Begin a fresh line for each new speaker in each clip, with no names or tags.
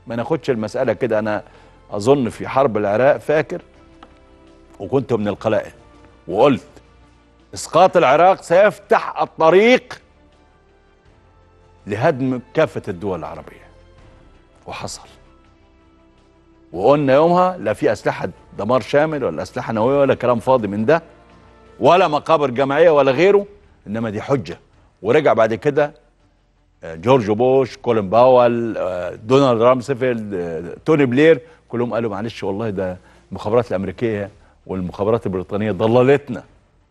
ما ناخدش المساله كده انا اظن في حرب العراق فاكر وكنت من القلائل وقلت اسقاط العراق سيفتح الطريق لهدم كافه الدول العربيه وحصل وقلنا يومها لا في اسلحه دمار شامل ولا اسلحه نوويه ولا كلام فاضي من ده ولا مقابر جماعيه ولا غيره انما دي حجه ورجع بعد كده آه، جورج بوش كولين باول آه، دونالد رامسفيلد آه، توني بلير كلهم قالوا معلش والله ده المخابرات الامريكيه والمخابرات البريطانيه ضللتنا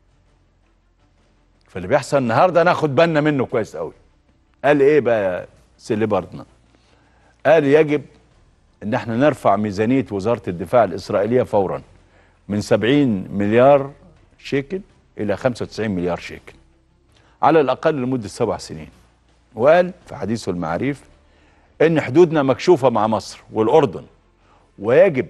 فاللي بيحصل النهارده ناخد بالنا منه كويس قوي قال ايه بقى سيلي باردمان قال يجب ان احنا نرفع ميزانيه وزاره الدفاع الاسرائيليه فورا من 70 مليار شيكل الى 95 مليار شيكل على الاقل لمده سبع سنين وقال في حديثه المعاريف ان حدودنا مكشوفه مع مصر والاردن ويجب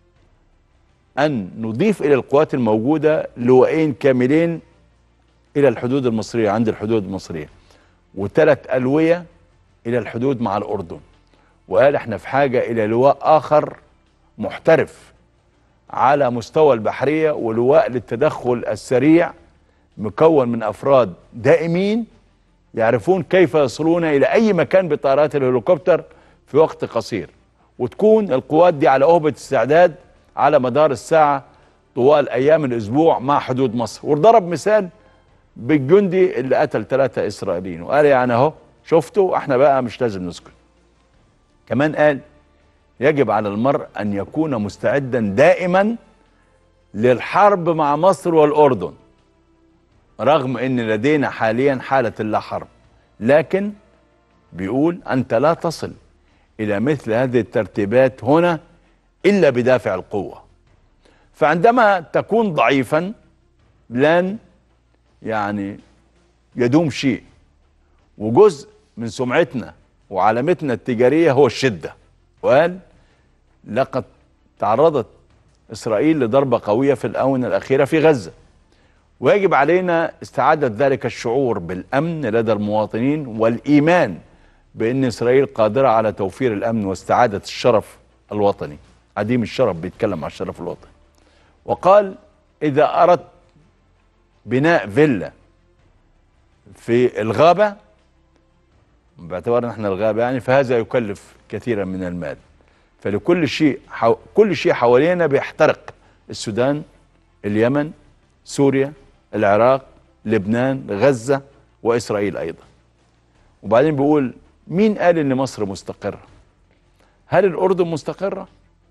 ان نضيف الى القوات الموجوده لواءين كاملين الى الحدود المصريه عند الحدود المصريه وثلاث الويه الى الحدود مع الاردن وقال احنا في حاجه الى لواء اخر محترف على مستوى البحريه ولواء للتدخل السريع مكون من افراد دائمين يعرفون كيف يصلون الى اي مكان بطائرات الهليكوبتر في وقت قصير وتكون القوات دي على اهبه استعداد على مدار الساعه طوال ايام الاسبوع مع حدود مصر وضرب مثال بالجندي اللي قتل ثلاثه اسرائيليين وقال يعني اهو شفتوا احنا بقى مش لازم نسكت كمان قال يجب على المرء ان يكون مستعدا دائما للحرب مع مصر والاردن رغم ان لدينا حاليا حاله لا حرب لكن بيقول انت لا تصل الى مثل هذه الترتيبات هنا الا بدافع القوه فعندما تكون ضعيفا لن يعني يدوم شيء وجزء من سمعتنا وعلامتنا التجاريه هو الشده وقال لقد تعرضت اسرائيل لضربه قويه في الاونه الاخيره في غزه ويجب علينا استعاده ذلك الشعور بالامن لدى المواطنين والايمان بان اسرائيل قادره على توفير الامن واستعاده الشرف الوطني عديم الشرف بيتكلم عن الشرف الوطني وقال اذا اردت بناء فيلا في الغابه باعتبار ان احنا الغابه يعني فهذا يكلف كثيرا من المال فلكل شيء حو... كل شيء حوالينا بيحترق السودان اليمن سوريا العراق لبنان غزه واسرائيل ايضا وبعدين بيقول مين قال ان مصر مستقره هل الاردن مستقره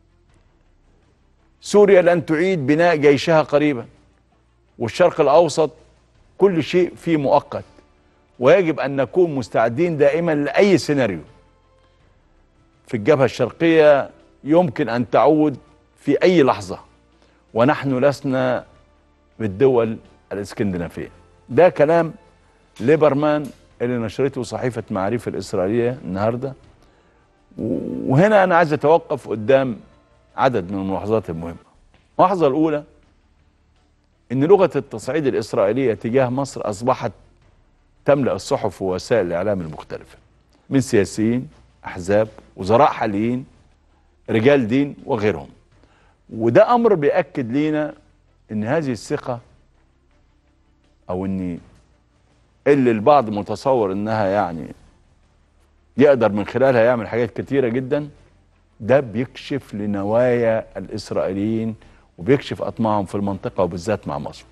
سوريا لن تعيد بناء جيشها قريبا والشرق الاوسط كل شيء فيه مؤقت ويجب ان نكون مستعدين دائما لاي سيناريو في الجبهه الشرقيه يمكن ان تعود في اي لحظه ونحن لسنا بالدول الاسكندنافيه ده كلام ليبرمان اللي نشرته صحيفه معاريف الاسرائيليه النهارده وهنا انا عايز اتوقف قدام عدد من الملاحظات المهمه الملاحظه الاولى ان لغه التصعيد الاسرائيليه تجاه مصر اصبحت تملا الصحف ووسائل الاعلام المختلفه من سياسيين احزاب وزراء حاليين رجال دين وغيرهم وده امر بياكد لينا ان هذه الثقه او ان اللي البعض متصور انها يعني يقدر من خلالها يعمل حاجات كتيره جدا ده بيكشف لنوايا الاسرائيليين وبيكشف اطماعهم في المنطقه وبالذات مع مصر.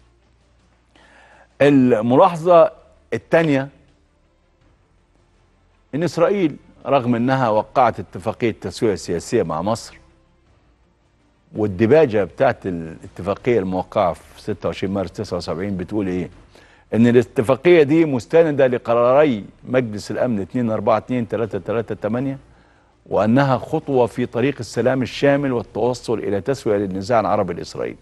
الملاحظه الثانيه ان اسرائيل رغم انها وقعت اتفاقيه تسويه سياسيه مع مصر والدباجه بتاعت الاتفاقيه الموقعه في 26 مارس 79 بتقول ايه؟ ان الاتفاقيه دي مستنده لقراري مجلس الامن 242 338 وانها خطوه في طريق السلام الشامل والتوصل الى تسويه للنزاع العربي الاسرائيلي.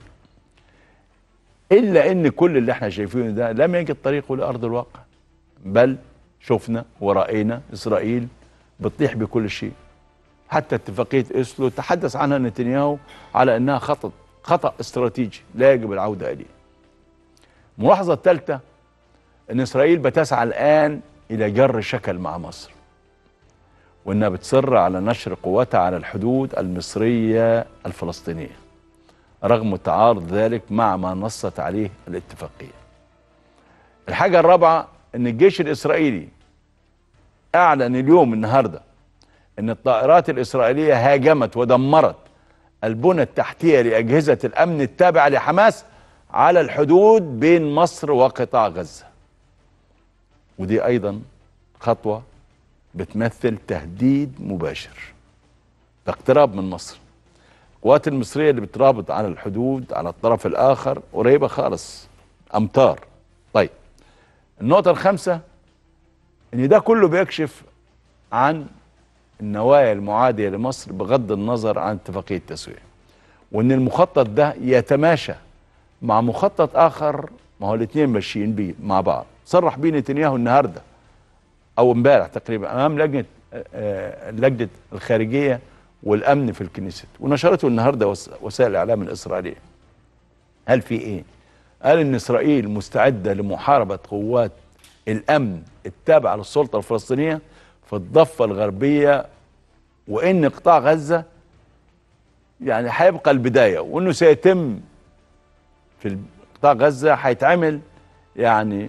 الا ان كل اللي احنا شايفينه ده لم يجد طريقه لارض الواقع بل شفنا وراينا اسرائيل بتطيح بكل شيء. حتى اتفاقيه اسلو تحدث عنها نتنياهو على انها خطا خطا استراتيجي لا يجب العوده اليه. الملاحظه الثالثه ان اسرائيل بتسعى الان الى جر شكل مع مصر. وانها بتصر على نشر قواتها على الحدود المصريه الفلسطينيه رغم تعارض ذلك مع ما نصت عليه الاتفاقيه. الحاجه الرابعه ان الجيش الاسرائيلي اعلن اليوم النهارده ان الطائرات الاسرائيليه هاجمت ودمرت البنى التحتيه لاجهزه الامن التابعه لحماس على الحدود بين مصر وقطاع غزه. ودي ايضا خطوه بتمثل تهديد مباشر ده اقتراب من مصر القوات المصريه اللي بترابط على الحدود على الطرف الاخر قريبه خالص امتار طيب النقطه الخامسه ان ده كله بيكشف عن النوايا المعاديه لمصر بغض النظر عن اتفاقيه التسويه وان المخطط ده يتماشى مع مخطط اخر ما هو الاثنين ماشيين بيه مع بعض صرح بيه نتنياهو النهارده او امبارح تقريبا امام لجنه آه، لجنه الخارجيه والامن في الكنيست ونشرته النهارده وس- وسائل الاعلام الاسرائيليه هل في ايه قال ان اسرائيل مستعده لمحاربه قوات الامن التابعه للسلطه الفلسطينيه في الضفه الغربيه وان قطاع غزه يعني هيبقى البدايه وانه سيتم في قطاع غزه هيتعمل يعني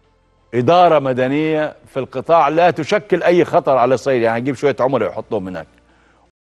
إدارة مدنية في القطاع لا تشكل أي خطر على إسرائيل يعني هنجيب شوية عملاء يحطهم هناك